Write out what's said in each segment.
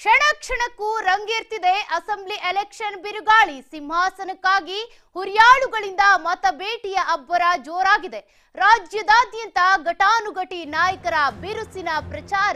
ಕ್ಷಣ ಕ್ಷಣಕ್ಕೂ ರಂಗೇರ್ತಿದೆ assembly election ಬಿರುಗಾಳಿ ಸಿಂಹಾಸನಕ್ಕಾಗಿ ಹುರಿಯಾಳುಗಳಿಂದ ಮತ ಭೇಟಿಯ ಅಬ್ಬರ ಜೋರಾಗಿದೆ ರಾಜ್ಯದಾದ್ಯಂತ ಘಟಾನುಘಟಿ ನಾಯಕರ ಬಿರುಸಿನ ಪ್ರಚಾರ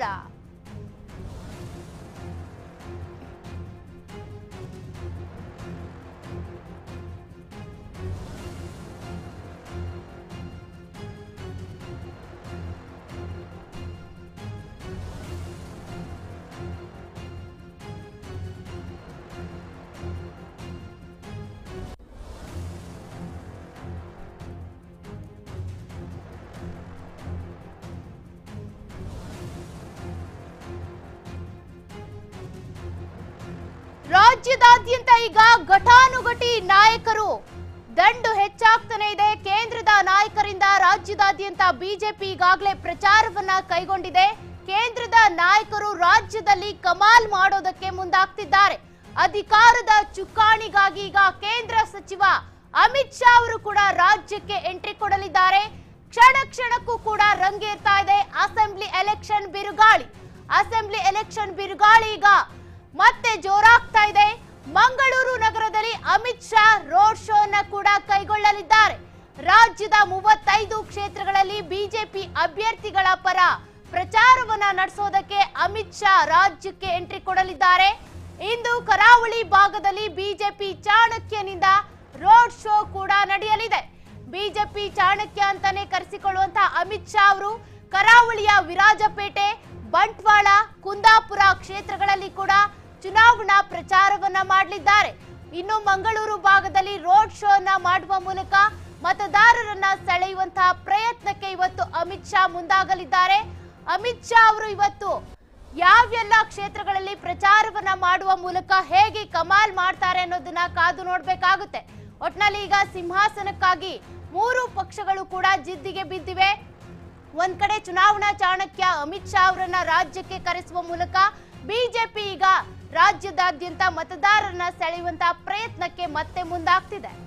ರಾಜ್ಯದಾದ್ಯಂತ ಈಗ ಘಟಾನುಘಟಿ ನಾಯಕರು ದಂಡು ಹೆಚ್ಚಾಗ್ತಾನೆ ಇದೆ ಕೇಂದ್ರದ ನಾಯಕರಿಂದ ರಾಜ್ಯದಾದ್ಯಂತ ಬಿಜೆಪಿ ಈಗಾಗಲೇ ಪ್ರಚಾರವನ್ನ ಕೈಗೊಂಡಿದೆ ಕೇಂದ್ರದ ನಾಯಕರು ರಾಜ್ಯದಲ್ಲಿ ಕಮಾಲ್ ಮಾಡೋದಕ್ಕೆ ಮುಂದಾಗ್ತಿದ್ದಾರೆ ಅಧಿಕಾರದ ಚುಕ್ಕಾಣಿಗಾಗಿ ಈಗ ಕೇಂದ್ರ ಸಚಿವ ಅಮಿತ್ ಶಾ ಅವರು ಕೂಡ ರಾಜ್ಯಕ್ಕೆ ಎಂಟ್ರಿ ಕೊಡಲಿದ್ದಾರೆ ಕ್ಷಣ ಕ್ಷಣಕ್ಕೂ ಕೂಡ ರಂಗೇರ್ತಾ ಇದೆ ಅಸೆಂಬ್ಲಿ ಎಲೆಕ್ಷನ್ ಬಿರುಗಾಳಿ ಅಸೆಂಬ್ಲಿ ಎಲೆಕ್ಷನ್ ಬಿರುಗಾಳಿ ಈಗ ಮತ್ತೆ ಜೋರಾಗ್ತಾ ಇದೆ ಮಂಗಳೂರು ನಗರದಲ್ಲಿ ಅಮಿತ್ ಶಾ ರೋಡ್ ಶೋನ ಕೂಡ ಕೈಗೊಳ್ಳಲಿದ್ದಾರೆ ರಾಜ್ಯದ ಮೂವತ್ತೈದು ಕ್ಷೇತ್ರಗಳಲ್ಲಿ ಬಿಜೆಪಿ ಅಭ್ಯರ್ಥಿಗಳ ಪರ ಪ್ರಚಾರವನ್ನ ನಡೆಸೋದಕ್ಕೆ ಅಮಿತ್ ಶಾ ರಾಜ್ಯಕ್ಕೆ ಎಂಟ್ರಿ ಕೊಡಲಿದ್ದಾರೆ ಇಂದು ಕರಾವಳಿ ಭಾಗದಲ್ಲಿ ಬಿಜೆಪಿ ಚಾಣಕ್ಯನಿಂದ ರೋಡ್ ಶೋ ಕೂಡ ನಡೆಯಲಿದೆ ಬಿಜೆಪಿ ಚಾಣಕ್ಯ ಅಂತಾನೆ ಕರೆಸಿಕೊಳ್ಳುವಂತಹ ಅಮಿತ್ ಶಾ ಅವರು ಕರಾವಳಿಯ ವಿರಾಜಪೇಟೆ ಬಂಟ್ವಾಳ ಕುಂದಾಪುರ ಕ್ಷೇತ್ರಗಳಲ್ಲಿ ಕೂಡ ಚುನಾವಣಾ ಪ್ರಚಾರವನ್ನ ಮಾಡಲಿದ್ದಾರೆ ಇನ್ನು ಮಂಗಳೂರು ಭಾಗದಲ್ಲಿ ರೋಡ್ ಶೋನ ಮಾಡುವ ಮೂಲಕ ಮತದಾರರನ್ನ ಸೆಳೆಯುವಂತಹ ಪ್ರಯತ್ನಕ್ಕೆ ಇವತ್ತು ಅಮಿತ್ ಶಾ ಮುಂದಾಗಲಿದ್ದಾರೆ ಅಮಿತ್ ಶಾ ಅವರು ಇವತ್ತು ಯಾವೆಲ್ಲ ಕ್ಷೇತ್ರಗಳಲ್ಲಿ ಪ್ರಚಾರವನ್ನ ಮಾಡುವ ಮೂಲಕ ಹೇಗೆ ಕಮಾಲ್ ಮಾಡ್ತಾರೆ ಅನ್ನೋದನ್ನ ಕಾದು ನೋಡ್ಬೇಕಾಗುತ್ತೆ ಒಟ್ನಲ್ಲಿ ಈಗ ಸಿಂಹಾಸನಕ್ಕಾಗಿ ಮೂರು ಪಕ್ಷಗಳು ಕೂಡ ಜಿದ್ದಿಗೆ ಬಿದ್ದಿವೆ ಒಂದ್ ಕಡೆ ಚುನಾವಣಾ ಚಾಣಕ್ಯ ಅಮಿತ್ ಶಾ ಅವರನ್ನ ರಾಜ್ಯಕ್ಕೆ ಕರೆಸುವ ಮೂಲಕ ಬಿಜೆಪಿ ಈಗ ರಾಜ್ಯದಾದ್ಯಂತ ಮತದಾರರನ್ನ ಸೆಳೆಯುವಂತಹ ಪ್ರಯತ್ನಕ್ಕೆ ಮತ್ತೆ ಮುಂದಾಗ್ತಿದೆ